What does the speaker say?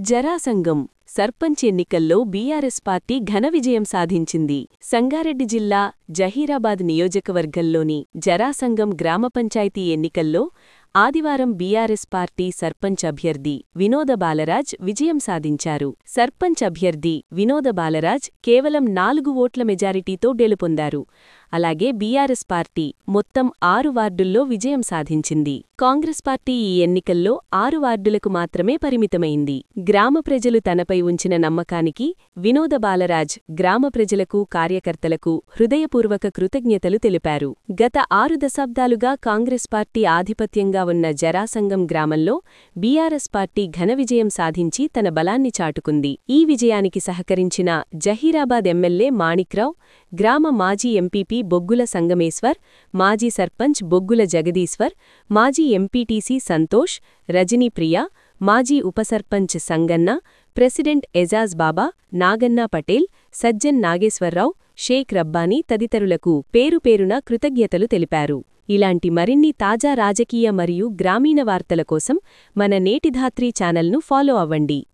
జరాసంగం సర్పంచ్ ఎన్నికల్లో BRS party ఘన విజయం సాధించింది సంగారెడ్డి జిల్లా జహీరాబాద్ నియోజకవర్గంలోని జరాసంగం గ్రామ పంచాయతీ ఎన్నికల్లో ఆదివారం బీఆర్ఎస్ పార్టీ సర్పంచ్ అభ్యర్థి వినోద బాలరాజ్ విజయం సాధించారు సర్పంచ్ అభ్యర్థి వినోద బాలరాజ్ కేవలం నాలుగు ఓట్ల మెజారిటీతో గెలుపొందారు అలాగే బీఆర్ఎస్ పార్టీ మొత్తం ఆరు వార్డుల్లో విజయం సాధించింది కాంగ్రెస్ పార్టీ ఈ ఎన్నికల్లో ఆరు వార్డులకు మాత్రమే పరిమితమైంది గ్రామ ప్రజలు తనపై ఉంచిన నమ్మకానికి వినోద బాలరాజ్ గ్రామ ప్రజలకు కార్యకర్తలకు హృదయపూర్వక కృతజ్ఞతలు తెలిపారు గత ఆరు దశాబ్దాలుగా కాంగ్రెస్ పార్టీ ఆధిపత్యంగా ఉన్న జరాసంగం గ్రామంలో బీఆర్ఎస్ పార్టీ ఘన విజయం సాధించి తన బలాన్ని చాటుకుంది ఈ విజయానికి సహకరించిన జహీరాబాద్ ఎమ్మెల్యే మాణిక్రావ్ గ్రామ మాజీ ఎంపీపీ బొగ్గుల సంగమేశ్వర్ మాజీ సర్పంచ్ బొగ్గుల జగదీశ్వర్ మాజీ ఎంపీటీసీ సంతోష్ రజనీప్రియ మాజీ ఉపసర్పంచ్ సంగన్న ప్రెసిడెంట్ ఎజాజ్ బాబా నాగన్నా పటేల్ సజ్జన్ నాగేశ్వరరావు షేక్ రబ్బానీ తదితరులకు పేరుపేరున కృతజ్ఞతలు తెలిపారు ఇలాంటి మరిన్ని తాజా రాజకీయ మరియు గ్రామీణ వార్తల కోసం మన నేటిధాత్రి ఛానల్ను ఫాలో అవ్వండి